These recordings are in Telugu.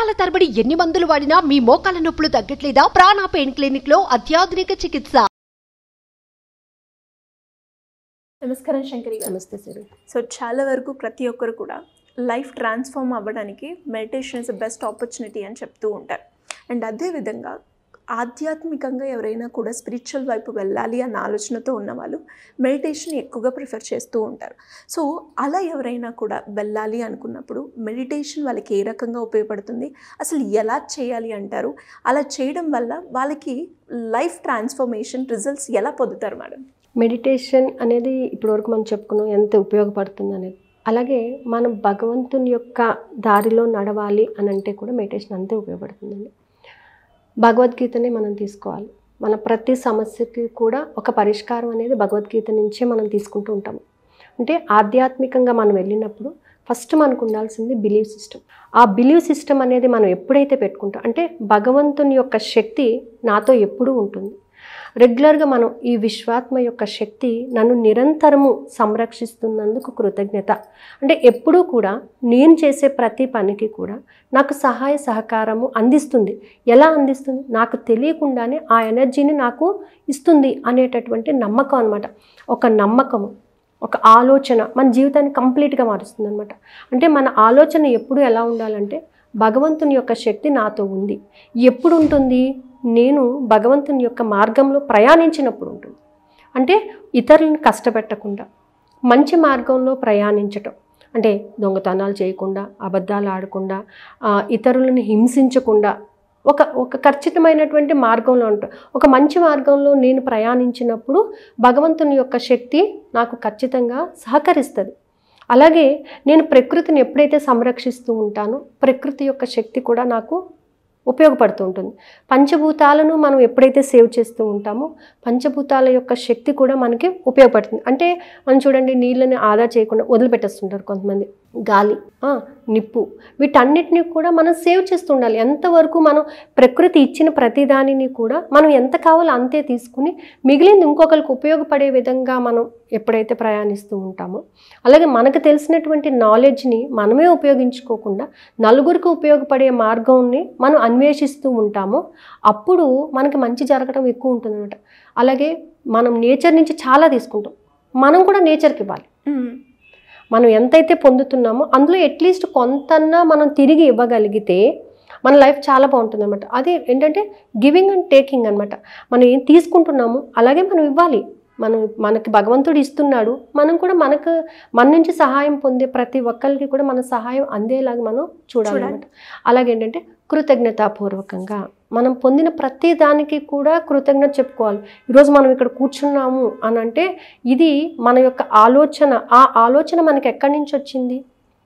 సంవత్సరాల తరబడి ఎన్ని మందులు వాడినా మీ మోకాల నొప్పులు తగ్గట్లేదా ప్రాణ పెయిన్ క్లినిక్ లో అత్యాధునిక చికిత్స నమస్కారం శంకరి గారు నమస్తే సరే సో చాలా వరకు ప్రతి ఒక్కరు కూడా లైఫ్ ట్రాన్స్ఫార్మ్ అవ్వడానికి meditation is the best opportunity అని చెప్తూ ఉంటారు అండ్ అదేవిధంగా ఆధ్యాత్మికంగా ఎవరైనా కూడా స్పిరిచువల్ వైపు వెళ్ళాలి అన్న ఆలోచనతో ఉన్నవాళ్ళు మెడిటేషన్ ఎక్కువగా ప్రిఫర్ చేస్తూ ఉంటారు సో అలా ఎవరైనా కూడా వెళ్ళాలి అనుకున్నప్పుడు మెడిటేషన్ వాళ్ళకి ఏ రకంగా ఉపయోగపడుతుంది అసలు ఎలా చేయాలి అంటారు అలా చేయడం వల్ల వాళ్ళకి లైఫ్ ట్రాన్స్ఫర్మేషన్ రిజల్ట్స్ ఎలా పొందుతారు మేడం మెడిటేషన్ అనేది ఇప్పటివరకు మనం చెప్పుకున్నాం ఎంత ఉపయోగపడుతుంది అనేది అలాగే మనం భగవంతుని యొక్క దారిలో నడవాలి అని అంటే కూడా మెడిటేషన్ అంతే ఉపయోగపడుతుందండి భగవద్గీతనే మనం తీసుకోవాలి మన ప్రతి సమస్యకి కూడా ఒక పరిష్కారం అనేది భగవద్గీత నుంచే మనం తీసుకుంటూ ఉంటాము అంటే ఆధ్యాత్మికంగా మనం వెళ్ళినప్పుడు ఫస్ట్ మనకు ఉండాల్సింది బిలీవ్ సిస్టమ్ ఆ బిలీవ్ సిస్టమ్ అనేది మనం ఎప్పుడైతే పెట్టుకుంటాం అంటే భగవంతుని యొక్క శక్తి నాతో ఎప్పుడూ ఉంటుంది రెగ్యులర్గా మనం ఈ విశ్వాత్మ యొక్క శక్తి నన్ను నిరంతరము సంరక్షిస్తున్నందుకు కృతజ్ఞత అంటే ఎప్పుడూ కూడా నేను చేసే ప్రతి పనికి కూడా నాకు సహాయ సహకారము అందిస్తుంది ఎలా అందిస్తుంది నాకు తెలియకుండానే ఆ ఎనర్జీని నాకు ఇస్తుంది అనేటటువంటి నమ్మకం అనమాట ఒక నమ్మకము ఒక ఆలోచన మన జీవితాన్ని కంప్లీట్గా మారుస్తుంది అనమాట అంటే మన ఆలోచన ఎప్పుడు ఎలా ఉండాలంటే భగవంతుని యొక్క శక్తి నాతో ఉంది ఎప్పుడు ఉంటుంది నేను భగవంతుని యొక్క మార్గంలో ప్రయాణించినప్పుడు ఉంటుంది అంటే ఇతరులను కష్టపెట్టకుండా మంచి మార్గంలో ప్రయాణించటం అంటే దొంగతనాలు చేయకుండా అబద్ధాలు ఆడకుండా ఆ, ఇతరులను హింసించకుండా ఒక ఒక ఖచ్చితమైనటువంటి మార్గంలో ఉంటాం ఒక మంచి మార్గంలో నేను ప్రయాణించినప్పుడు భగవంతుని యొక్క శక్తి నాకు ఖచ్చితంగా సహకరిస్తుంది అలాగే నేను ప్రకృతిని ఎప్పుడైతే సంరక్షిస్తూ ఉంటానో ప్రకృతి యొక్క శక్తి కూడా నాకు ఉపయోగపడుతూ ఉంటుంది పంచభూతాలను మనం ఎప్పుడైతే సేవ్ చేస్తూ ఉంటామో పంచభూతాల యొక్క శక్తి కూడా మనకి ఉపయోగపడుతుంది అంటే మనం చూడండి నీళ్ళని ఆదా చేయకుండా వదిలిపెట్టేస్తుంటారు కొంతమంది గాలి ఆ, నిప్పు వీటన్నిటిని కూడా మనం సేవ్ చేస్తూ ఉండాలి ఎంతవరకు మనం ప్రకృతి ఇచ్చిన ప్రతిదానిని కూడా మనం ఎంత కావాలో అంతే తీసుకుని మిగిలింది ఇంకొకరికి ఉపయోగపడే విధంగా మనం ఎప్పుడైతే ప్రయాణిస్తూ ఉంటామో అలాగే మనకు తెలిసినటువంటి నాలెడ్జ్ని మనమే ఉపయోగించుకోకుండా నలుగురికి ఉపయోగపడే మార్గంని మనం అన్వేషిస్తూ ఉంటామో అప్పుడు మనకి మంచి జరగడం ఎక్కువ ఉంటుందన్నమాట అలాగే మనం నేచర్ నుంచి చాలా తీసుకుంటాం మనం కూడా నేచర్కి ఇవ్వాలి మనం ఎంతైతే పొందుతున్నామో అందులో అట్లీస్ట్ కొంతన్నా మనం తిరిగి ఇవ్వగలిగితే మన లైఫ్ చాలా బాగుంటుంది అనమాట అది ఏంటంటే గివింగ్ అండ్ టేకింగ్ అనమాట మనం ఏం తీసుకుంటున్నామో అలాగే మనం ఇవ్వాలి మనం మనకి భగవంతుడు ఇస్తున్నాడు మనం కూడా మనకు మన నుంచి సహాయం పొందే ప్రతి ఒక్కరికి కూడా మన సహాయం అందేలాగా మనం చూడాలన్నమాట అలాగే ఏంటంటే కృతజ్ఞతాపూర్వకంగా మనం పొందిన ప్రతి దానికి కూడా కృతజ్ఞత చెప్పుకోవాలి ఈరోజు మనం ఇక్కడ కూర్చున్నాము అని అంటే ఇది మన యొక్క ఆలోచన ఆ ఆలోచన మనకి ఎక్కడి నుంచి వచ్చింది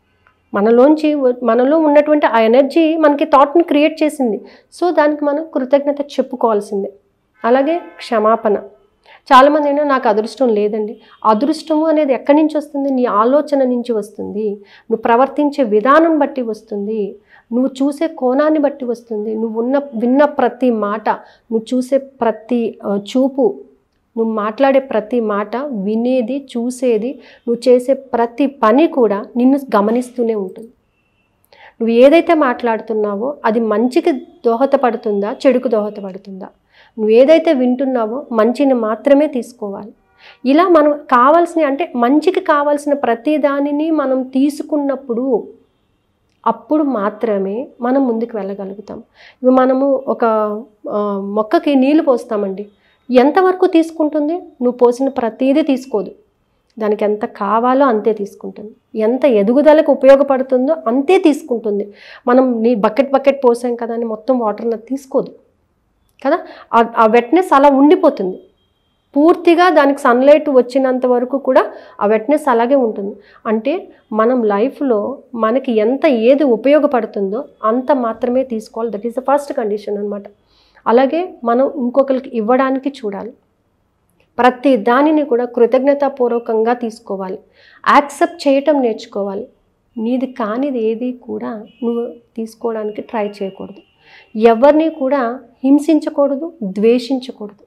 మనలోంచి వ- మనలో ఉన్నటువంటి ఆ ఎనర్జీ మనకి థాట్ని క్రియేట్ చేసింది సో దానికి మనం కృతజ్ఞత చెప్పుకోవాల్సిందే అలాగే క్షమాపణ చాలామంది అయినా నాకు అదృష్టం లేదండి అదృష్టము అనేది ఎక్కడి నుంచి వస్తుంది నీ ఆలోచన నుంచి వస్తుంది నువ్వు ప్రవర్తించే విధానం బట్టి వస్తుంది నువ్వు చూసే కోణాన్ని బట్టి వస్తుంది నువ్వు ఉన్న విన్న ప్రతి మాట నువ్వు చూసే ప్రతి ఆ, చూపు నువ్వు మాట్లాడే ప్రతి మాట వినేది చూసేది నువ్వు చేసే ప్రతి పని కూడా నిన్ను గమనిస్తూనే ఉంటుంది నువ్వు ఏదైతే మాట్లాడుతున్నావో అది మంచికి దోహదపడుతుందా చెడుకు దోహదపడుతుందా నువ్వు ఏదైతే వింటున్నావో మంచిని మాత్రమే తీసుకోవాలి ఇలా మనం కావాల్సిన అంటే మంచికి కావాల్సిన ప్రతి దానిని మనం తీసుకున్నప్పుడు అప్పుడు మాత్రమే మనం ముందుకు వెళ్ళగలుగుతాం ఇవి మనము ఒక ఆ, మొక్కకి నీళ్లు పోస్తామండి ఎంతవరకు తీసుకుంటుంది నువ్వు పోసిన ప్రతిదీ తీసుకోదు దానికి ఎంత కావాలో అంతే తీసుకుంటుంది ఎంత ఎదుగుదలకు ఉపయోగపడుతుందో అంతే తీసుకుంటుంది మనం నీ బకెట్ బకెట్ పోసాం కదా అని మొత్తం వాటర్ని తీసుకోదు కదా ఆ- ఆ వెట్నెస్ అలా ఉండిపోతుంది పూర్తిగా దానికి సన్లైట్ వచ్చినంత వరకు కూడా ఆ వెట్నెస్ అలాగే ఉంటుంది అంటే మనం లైఫ్లో మనకి ఎంత ఏది ఉపయోగపడుతుందో అంత మాత్రమే తీసుకోవాలి that is the first condition అనమాట అలాగే మనం ఇంకొకరికి ఇవ్వడానికి చూడాలి ప్రతి దానిని కూడా కృతజ్ఞతాపూర్వకంగా తీసుకోవాలి యాక్సెప్ట్ చేయటం నేర్చుకోవాలి నీది కానిది ఏది కూడా నువ్వు తీసుకోవడానికి ట్రై చేయకూడదు ఎవరిని కూడా హింసించకూడదు ద్వేషించకూడదు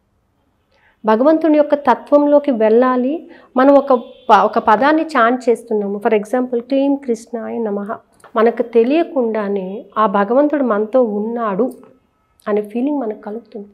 భగవంతుని యొక్క తత్వంలోకి వెళ్ళాలి మనం ఒక ప- ఒక పదాన్ని చాంట్ చేస్తున్నాము ఫర్ ఎగ్జాంపుల్ క్లీం కృష్ణాయ నమః మనకు తెలియకుండానే ఆ భగవంతుడు మనతో ఉన్నాడు అనే ఫీలింగ్ మనకు కలుగుతుంది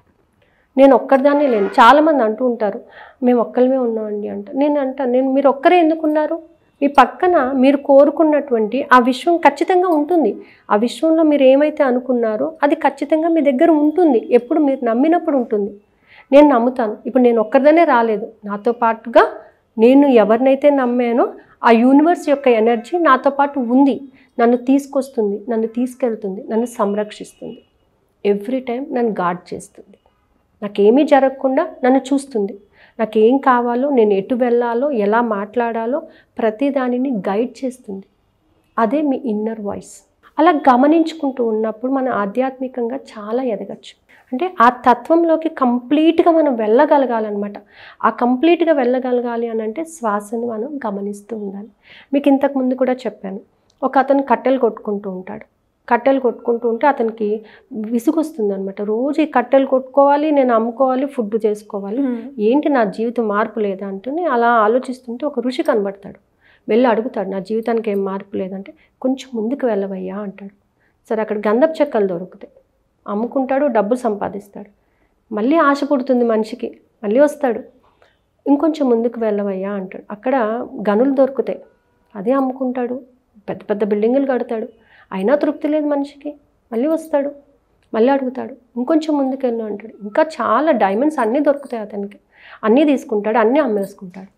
నేను ఒక్కరిదాన్నే లేను చాలామంది అంటూ ఉంటారు మేము ఒక్కరిమే ఉన్నామండి అంట నేను అంట నేను మీరు ఒక్కరే ఎందుకున్నారు మీ పక్కన మీరు కోరుకున్నటువంటి ఆ విశ్వం ఖచ్చితంగా ఉంటుంది ఆ విశ్వంలో మీరు ఏమైతే అనుకున్నారో అది ఖచ్చితంగా మీ దగ్గర ఉంటుంది ఎప్పుడు మీరు నమ్మినప్పుడు ఉంటుంది నేను నమ్ముతాను ఇప్పుడు నేను ఒక్కరిదనే రాలేదు నాతో పాటుగా నేను ఎవరినైతే నమ్మానో ఆ యూనివర్స్ యొక్క ఎనర్జీ నాతో పాటు ఉంది నన్ను తీసుకొస్తుంది నన్ను తీసుకెళ్తుంది నన్ను సంరక్షిస్తుంది ఎవ్రీ టైం నన్ను గార్డ్ చేస్తుంది నాకేమీ జరగకుండా నన్ను చూస్తుంది నాకేం కావాలో నేను ఎటు వెళ్ళాలో ఎలా మాట్లాడాలో ప్రతి దానిని గైడ్ చేస్తుంది అదే మీ ఇన్నర్ వాయిస్ అలా గమనించుకుంటూ ఉన్నప్పుడు మనం ఆధ్యాత్మికంగా చాలా ఎదగచ్చు అంటే ఆ తత్వంలోకి కంప్లీట్గా మనం వెళ్ళగలగాలన్నమాట ఆ కంప్లీట్గా వెళ్ళగలగాలి అని అంటే శ్వాసను మనం గమనిస్తూ ఉండాలి మీకు ఇంతకు ముందు కూడా చెప్పాను ఒక అతను కట్టెలు కొట్టుకుంటూ ఉంటాడు కట్టెలు కొట్టుకుంటూ ఉంటే అతనికి విసుగొస్తుంది అనమాట రోజు ఈ కట్టెలు కొట్టుకోవాలి నేను అమ్ముకోవాలి ఫుడ్ చేసుకోవాలి ఏంటి నా జీవితం మార్పు లేదా అంటూనే అలా ఆలోచిస్తుంటే ఒక ఋషి కనబడతాడు వెళ్ళి అడుగుతాడు నా జీవితానికి ఏం మార్పు లేదంటే కొంచెం ముందుకు వెళ్ళవయ్యా అంటాడు సరే అక్కడ గంధపు చెక్కలు దొరుకుతాయి అమ్ముకుంటాడు డబ్బులు సంపాదిస్తాడు మళ్ళీ ఆశ పుడుతుంది మనిషికి మళ్ళీ వస్తాడు ఇంకొంచెం ముందుకు వెళ్ళవయ్యా అంటాడు అక్కడ గనులు దొరుకుతాయి అదే అమ్ముకుంటాడు పెద్ద పెద్ద బిల్డింగులు కడతాడు అయినా తృప్తి లేదు మనిషికి మళ్ళీ వస్తాడు మళ్ళీ అడుగుతాడు ఇంకొంచెం ముందుకు వెళ్ళు అంటాడు ఇంకా చాలా డైమండ్స్ అన్నీ దొరుకుతాయి అతనికి అన్నీ తీసుకుంటాడు అన్నీ అమ్మేసుకుంటాడు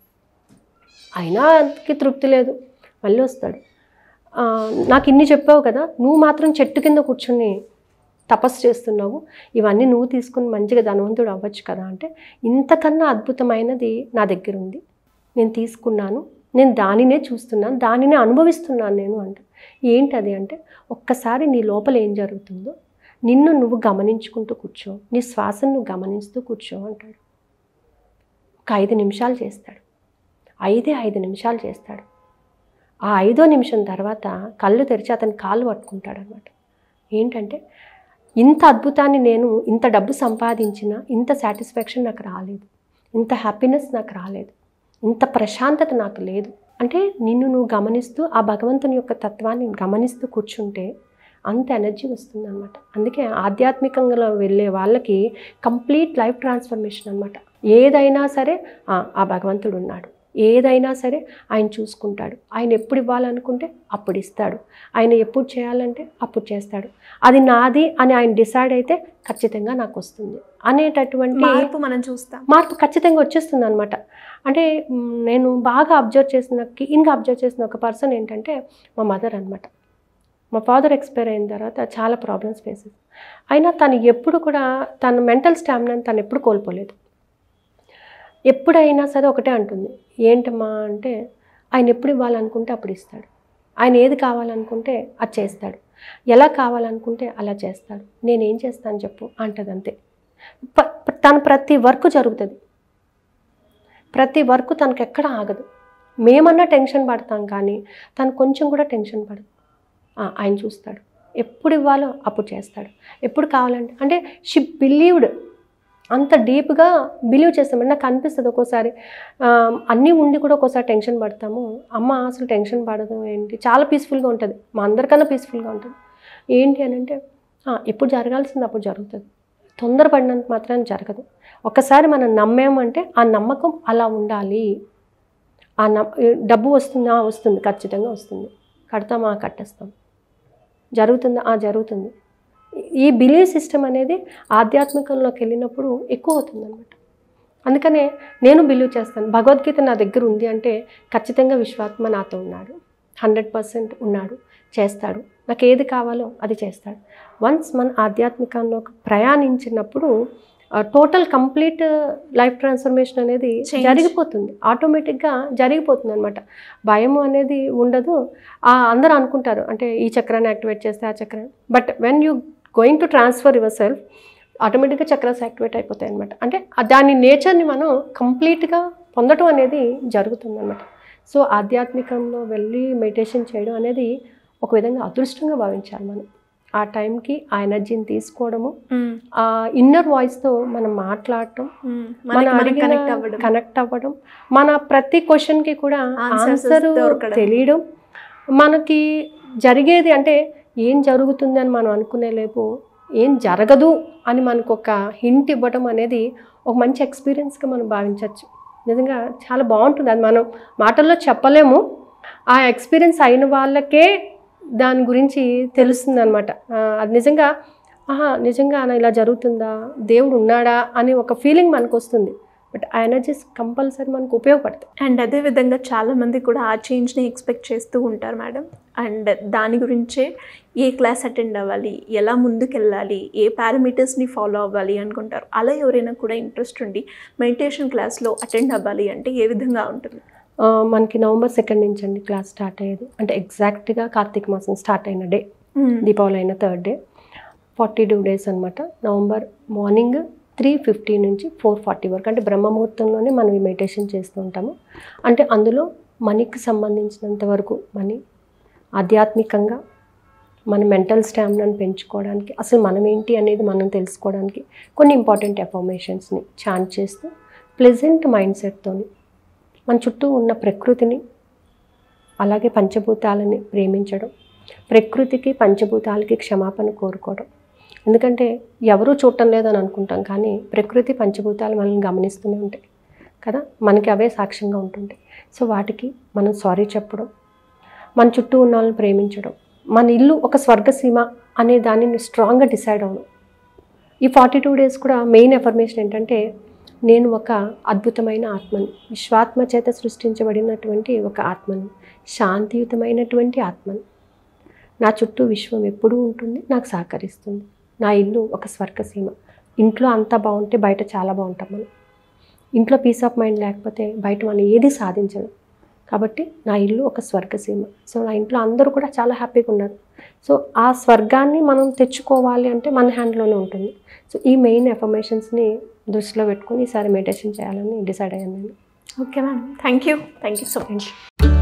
అయినా అతనికి తృప్తి లేదు మళ్ళీ వస్తాడు ఆ, నాకు ఇన్ని చెప్పావు కదా నువ్వు మాత్రం చెట్టు కింద కూర్చొని తపస్సు చేస్తున్నావు ఇవన్నీ నువ్వు తీసుకుని మంచిగా ధనవంతుడు అవ్వచ్చు కదా అంటే ఇంతకన్నా అద్భుతమైనది నా దగ్గర ఉంది నేను తీసుకున్నాను నేను దానినే చూస్తున్నాను దానినే అనుభవిస్తున్నాను నేను అంటే ఏంటది అంటే ఒక్కసారి నీ లోపల ఏం జరుగుతుందో నిన్ను నువ్వు గమనించుకుంటూ కూర్చో నీ శ్వాసను నువ్వు గమనిస్తూ కూర్చో అంటాడు ఒక ఐదు నిమిషాలు చేస్తాడు ఐదే ఐదు నిమిషాలు చేస్తాడు ఆ ఐదో నిమిషం తర్వాత కళ్ళు తెరిచి అతని కాళ్ళు పట్టుకుంటాడు అనమాట ఏంటంటే ఇంత అద్భుతాన్ని నేను ఇంత డబ్బు సంపాదించిన ఇంత సాటిస్ఫాక్షన్ నాకు రాలేదు ఇంత హ్యాపీనెస్ నాకు రాలేదు ఇంత ప్రశాంతత నాకు లేదు అంటే నిన్ను నువ్వు గమనిస్తూ ఆ భగవంతుని యొక్క తత్వాన్ని గమనిస్తూ కూర్చుంటే అంత ఎనర్జీ వస్తుందన్నమాట అందుకే ఆధ్యాత్మికంగా వెళ్ళే వాళ్ళకి కంప్లీట్ లైఫ్ ట్రాన్స్ఫర్మేషన్ అనమాట ఏదైనా సరే ఆ, ఆ భగవంతుడు ఉన్నాడు ఏదైనా సరే ఆయన చూసుకుంటాడు ఆయన ఎప్పుడు ఇవ్వాలనుకుంటే అప్పుడు ఇస్తాడు ఆయన ఎప్పుడు చేయాలంటే అప్పుడు చేస్తాడు అది నాది అని ఆయన డిసైడ్ అయితే ఖచ్చితంగా నాకు వస్తుంది అనేటటువంటి మార్పు మనం చూస్తాం మార్పు ఖచ్చితంగా వచ్చేస్తుంది అనమాట అంటే మ్, నేను బాగా అబ్జర్వ్ చేసిన ఇంకా అబ్జర్వ్ చేసిన ఒక పర్సన్ ఏంటంటే మా మదర్ అనమాట మా ఫాదర్ ఎక్స్పైర్ అయిన తర్వాత చాలా ప్రాబ్లమ్స్ ఫేస్ అయినా తను ఎప్పుడు కూడా తన మెంటల్ స్టామినాని తను ఎప్పుడు కోల్పోలేదు ఎప్పుడైనా సరే ఒకటే అంటుంది ఏంటమ్మా అంటే ఆయన ఎప్పుడు ఇవ్వాలనుకుంటే అప్పుడు ఇస్తాడు ఆయన ఏది కావాలనుకుంటే అది చేస్తాడు ఎలా కావాలనుకుంటే అలా చేస్తాడు నేనేం చేస్తాను చెప్పు అంటది అంతే ప- ప- తన ప్రతి వర్క్ జరుగుతుంది ప్రతి వర్క్ తనకు ఎక్కడ ఆగదు మేమన్నా టెన్షన్ పడతాం కానీ తను కొంచెం కూడా టెన్షన్ పడదు ఆ, ఆయన చూస్తాడు ఎప్పుడు ఇవ్వాలో అప్పుడు చేస్తాడు ఎప్పుడు కావాలంటే అంటే షీ బిలీవ్డ్ అంత డీప్గా బిలీవ్ చేస్తామంటే నాకు అనిపిస్తుంది ఒక్కోసారి ఆ, అన్నీ ఉండి కూడా ఒక్కోసారి టెన్షన్ పడతాము అమ్మ అసలు టెన్షన్ పడదు ఏంటి చాలా పీస్ఫుల్గా ఉంటుంది మా అందరికన్నా పీస్ఫుల్గా ఉంటుంది ఏంటి అని అంటే "ఆ, ఎప్పుడు జరగాల్సింది అప్పుడు జరుగుతుంది తొందరపడినంత మాత్రం జరగదు ఒకసారి మనం నమ్మామంటే ఆ నమ్మకం అలా ఉండాలి ఆ నమ్ డబ్బు వస్తుందా వస్తుంది ఖచ్చితంగా వస్తుంది కడతామా కట్టేస్తాం జరుగుతుందా ఆ జరుగుతుంది ఈ బిలీవ్ సిస్టమ్ అనేది ఆధ్యాత్మికంలోకి వెళ్ళినప్పుడు ఎక్కువ అవుతుంది అనమాట అందుకనే నేను బిలీవ్ చేస్తాను భగవద్గీత నా దగ్గర ఉంది అంటే ఖచ్చితంగా విశ్వాత్మ నాతో ఉన్నాడు హండ్రెడ్ పర్సెంట్ ఉన్నాడు చేస్తాడు నాకు ఏది కావాలో అది చేస్తాడు వన్స్ మన ఆధ్యాత్మికంలోకి ప్రయాణించినప్పుడు టోటల్ కంప్లీట్ లైఫ్ ట్రాన్స్ఫర్మేషన్ అనేది Change. జరిగిపోతుంది ఆటోమేటిక్గా జరిగిపోతుంది అనమాట భయం అనేది ఉండదు ఆ, అందరూ అనుకుంటారు అంటే ఈ చక్రాన్ని యాక్టివేట్ చేస్తే ఆ చక్రాన్ని but when you going to transfer yourself ఆటోమేటిక్గా చక్రాస్ యాక్టివేట్ అయిపోతాయి అనమాట అంటే ఆ దాని నేచర్ని మనం కంప్లీట్గా పొందటం అనేది జరుగుతుంది అనమాట సో ఆధ్యాత్మికంలో వెళ్ళి మెడిటేషన్ చేయడం అనేది ఒక విధంగా అదృష్టంగా భావించాలి మనం ఆ టైంకి ఆ ఎనర్జీని తీసుకోవడము మ్మ్. ఆ ఇన్నర్ వాయిస్తో మనం మాట్లాడటం మ్మ్. మన మనకి మనం అడిగిన కనెక్ట్ అవ్వడం కనెక్ట్ అవ్వడం మన ప్రతి క్వశ్చన్కి కూడా Answers ఆన్సర్ దొరకడం. తెలియడం మనకి జరిగేది అంటే ఏం జరుగుతుంది అని మనం అనుకునే లేపు ఏం జరగదు అని మనకు ఒక హింట్ ఇవ్వడం అనేది ఒక మంచి ఎక్స్పీరియన్స్గా మనం భావించవచ్చు నిజంగా చాలా బాగుంటుంది అది మనం మాటల్లో చెప్పలేము ఆ ఎక్స్పీరియన్స్ అయిన వాళ్ళకే దాని గురించి తెలుస్తుంది అనమాట అది నిజంగా ఆహా నిజంగా ఇలా జరుగుతుందా దేవుడు ఉన్నాడా అని ఒక ఫీలింగ్ మనకు వస్తుంది బట్ ఆ ఎనర్జీస్ కంపల్సరీ మనకు ఉపయోగపడతాయి అండ్ అదేవిధంగా చాలామంది కూడా ఆ చేంజ్ని ఎక్స్పెక్ట్ చేస్తూ ఉంటారు మేడం అండ్ దాని గురించే ఏ క్లాస్ అటెండ్ అవ్వాలి ఎలా ముందుకెళ్ళాలి ఏ పారామీటర్స్ని ఫాలో అవ్వాలి అనుకుంటారు అలా ఎవరైనా కూడా ఇంట్రెస్ట్ ఉండి మెడిటేషన్ క్లాస్లో అటెండ్ అవ్వాలి అంటే ఏ విధంగా ఉంటుంది ఆ, మనకి నవంబర్ సెకండ్ నుంచి అండి క్లాస్ స్టార్ట్ అయ్యేది అంటే ఎగ్జాక్ట్గా కార్తీక మాసం స్టార్ట్ అయిన డే దీపావళి అయిన third day forty two days అనమాట నవంబర్ మార్నింగ్ త్రీ ఫిఫ్టీ నుంచి ఫోర్ ఫార్టీ వరకు అంటే బ్రహ్మ ముహూర్తంలోనే మనం ఈ మెడిటేషన్ చేస్తూ ఉంటాము అంటే అందులో మనీకి సంబంధించినంత వరకు మనీ ఆధ్యాత్మికంగా మన మెంటల్ స్టామినాను పెంచుకోవడానికి అసలు మనం ఏంటి అనేది మనం తెలుసుకోవడానికి కొన్ని ఇంపార్టెంట్ ఎఫర్మేషన్స్ని చాంట్ చేస్తూ ప్లెజెంట్ మైండ్ సెట్తోని మన చుట్టూ ఉన్న ప్రకృతిని అలాగే పంచభూతాలని ప్రేమించడం ప్రకృతికి పంచభూతాలకి క్షమాపణ కోరుకోవడం ఎందుకంటే ఎవరూ చూడటం లేదని అనుకుంటాం కానీ ప్రకృతి పంచభూతాలు మనల్ని గమనిస్తూనే ఉంటాయి కదా మనకి అవే సాక్ష్యంగా ఉంటుంటాయి సో వాటికి మనం సారీ చెప్పడం మన చుట్టూ ఉన్న వాళ్ళని ప్రేమించడం మన ఇల్లు ఒక స్వర్గసీమ అనే దానిని స్ట్రాంగ్గా డిసైడ్ అవ్వడం ఈ ఫార్టీ టూ డేస్ కూడా మెయిన్ ఎఫర్మేషన్ ఏంటంటే నేను ఒక అద్భుతమైన ఆత్మను విశ్వాత్మ చేత సృష్టించబడినటువంటి ఒక ఆత్మను శాంతియుతమైనటువంటి ఆత్మను నా చుట్టూ విశ్వం ఎప్పుడూ ఉంటుంది నాకు సహకరిస్తుంది నా ఇల్లు ఒక స్వర్గసీమ ఇంట్లో అంతా బాగుంటే బయట చాలా బాగుంటాం మనం ఇంట్లో పీస్ ఆఫ్ మైండ్ లేకపోతే బయట మనం ఏది సాధించడం కాబట్టి నా ఇల్లు ఒక స్వర్గసీమ సో నా ఇంట్లో అందరూ కూడా చాలా హ్యాపీగా ఉన్నారు సో ఆ స్వర్గాన్ని మనం తెచ్చుకోవాలి అంటే మన హ్యాండ్లోనే ఉంటుంది సో ఈ మెయిన్ ఎఫర్మేషన్స్ని దృష్టిలో పెట్టుకొని ఈసారి మెడిటేషన్ చేయాలని డిసైడ్ అయ్యాను నేను okay madam thank you thank you so much thank you